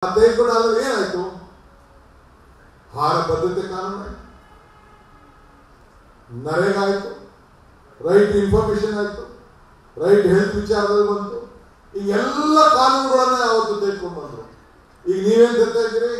ತೆಗೆದುಕೊಂಡಾದ್ರೆ ಏನಾಯ್ತು ಆಹಾರ ಭದ್ರತೆ ಕಾನೂನು ಆಯ್ತು ನರೇಗಾ ಆಯ್ತು ರೈಟ್ ಇನ್ಫಾರ್ಮೇಶನ್ ಆಯ್ತು ರೈಟ್ ಹೆಲ್ತ್ ವಿಚಾರದಲ್ಲಿ ಬಂತು ಈ ಎಲ್ಲ ಕಾನೂನುಗಳನ್ನ ಅವತ್ತು ತೆಗೆದುಕೊಂಡು ಬಂದ್ರು ಈಗ ನೀವೇನ್ ತರ್ತಾ ಇದ್ದೀರಿ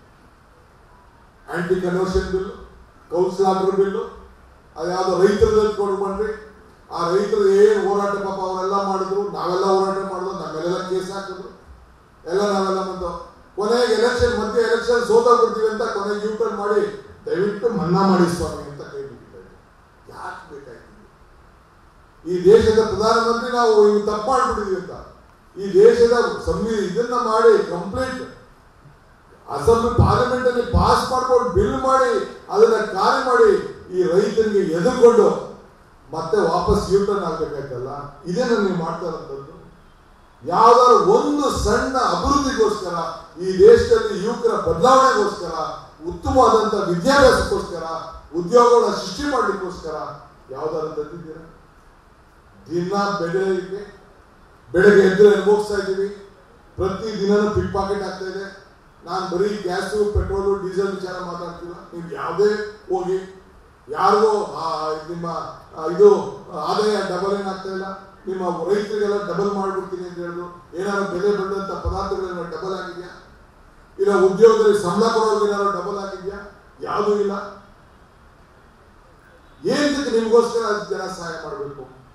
ಆಂಟಿ ಕನ್ವರ್ಷನ್ ಬಿಲ್ ಕೌನ್ಸಿಲಾಟರ್ ಬಿಲ್ಲು ಅದು ಯಾವ್ದೋ ರೈತರ ತೆಗೆದುಕೊಂಡು ಬಂದ್ರಿ ಆ ರೈತರು ಏನ್ ಹೋರಾಟ ಪಾಪ ಅವರೆಲ್ಲ ಮಾಡಿದ್ರು ನಾವೆಲ್ಲ ಹೋರಾಟ ಮಾಡಿದ್ರು ನಮ್ಮೆಲ್ಲ ಕೇಸ್ ಹಾಕಿದ್ರು ಎಲ್ಲ ನಾವೆಲ್ಲ ಬಂದು ಕೊನೆಗೆ ಎಲೆಕ್ಷನ್ ಮಧ್ಯೆ ಎಲೆಕ್ಷನ್ ಸೋತಾಗ್ಬಿಡ್ತೀವಿ ಅಂತ ಕೊನೆಗೆ ಯೂ ಟರ್ನ್ ಮಾಡಿ ದಯವಿಟ್ಟು ಮನ್ನಾ ಮಾಡಿ ಸ್ವಾಮಿ ಅಂತ ಕೈ ಬಿಟ್ಟಿದ್ದಾರೆ ಯಾಕೆ ಬೇಕಾಯ್ತು ಈ ದೇಶದ ಪ್ರಧಾನಮಂತ್ರಿ ನಾವು ಇವು ತಪ್ಪು ಮಾಡ್ಬಿಟ್ಟಿದೀವಿ ಅಂತ ಈ ದೇಶದ ಸಂವಿ ಇದನ್ನ ಮಾಡಿ ಕಂಪ್ಲೀಟ್ ಅಸೆಂಬ್ಲಿ ಪಾರ್ಲಿಮೆಂಟ್ ಅಲ್ಲಿ ಪಾಸ್ ಮಾಡ್ಕೊಂಡು ಬಿಲ್ ಮಾಡಿ ಅದನ್ನ ಕಾರ್ಯ ಮಾಡಿ ಈ ರೈತರಿಗೆ ಎದುರ್ಕೊಂಡು ಮತ್ತೆ ವಾಪಸ್ ಯೂಟರ್ನ್ ಆಗ್ಬೇಕಾಯ್ತಲ್ಲ ಇದೇನ ನೀವು ಮಾಡ್ತಾ ಇರೋಂಥದ್ದು ಯಾವ್ದಾದ್ರು ಒಂದು ಸಣ್ಣ ಅಭಿವೃದ್ಧಿಗೋಸ್ಕರ ಈ ದೇಶದಲ್ಲಿ ಯುವಕರ ಬದಲಾವಣೆಗೋಸ್ಕರ ಉತ್ತಮವಾದಂತ ವಿದ್ಯಾಭ್ಯಾಸಕ್ಕೋಸ್ಕರ ಉದ್ಯೋಗಗಳ ಸೃಷ್ಟಿ ಮಾಡ್ಲಿಕ್ಕೋಸ್ಕರ ಯಾವ್ದಾದ್ರು ತಂದಿದ್ದೀರಾ ದಿನ ಬೆಳಗ್ಗೆ ಬೆಳಗ್ಗೆ ಎದ್ದು ಅನುಭವಿಸ್ತಾ ಇದ್ದೀವಿ ಪ್ರತಿ ದಿನನೂ ಪಿಕ್ ಪಾಕೆಟ್ ಆಗ್ತಾ ಇದೆ ನಾನು ಬರೀ ಗ್ಯಾಸು ಪೆಟ್ರೋಲು ಡೀಸೆಲ್ ವಿಚಾರ ಮಾತಾಡ್ತಿಲ್ಲ ನೀವು ಯಾವುದೇ ಹೋಗಿ ಯಾರಿಗೂ ಆ, ನಿಮ್ಮ ಆ, ಇದು ಆದಾಯ ಡಬಲ್ ಏನಾಗ್ತಾ ಇಲ್ಲ ನಿಮ್ಮ ರೈತರಿಗೆಲ್ಲ ಡಬಲ್ ಮಾಡ್ಬಿಡ್ತೀನಿ ಅಂತ ಹೇಳಿದ್ರು ಏನಾದ್ರು ಬೆಲೆ ಬೆಳೆದಂತ ಪದಾರ್ಥಗಳೆಲ್ಲ ಡಬಲ್ ಆಗಿದೆಯಾ ಇಲ್ಲ ಉದ್ಯೋಗದಲ್ಲಿ ಸಂಬಳ ಕೊಡೋರ್ಗೆ ಏನಾದ್ರು ಡಬಲ್ ಆಗಿದೆಯಾ ಯಾವುದೂ ಇಲ್ಲ ಏನಕ್ಕೆ ನಿಮಗೋಸ್ಕರ ಜನ ಸಹಾಯ ಮಾಡಬೇಕು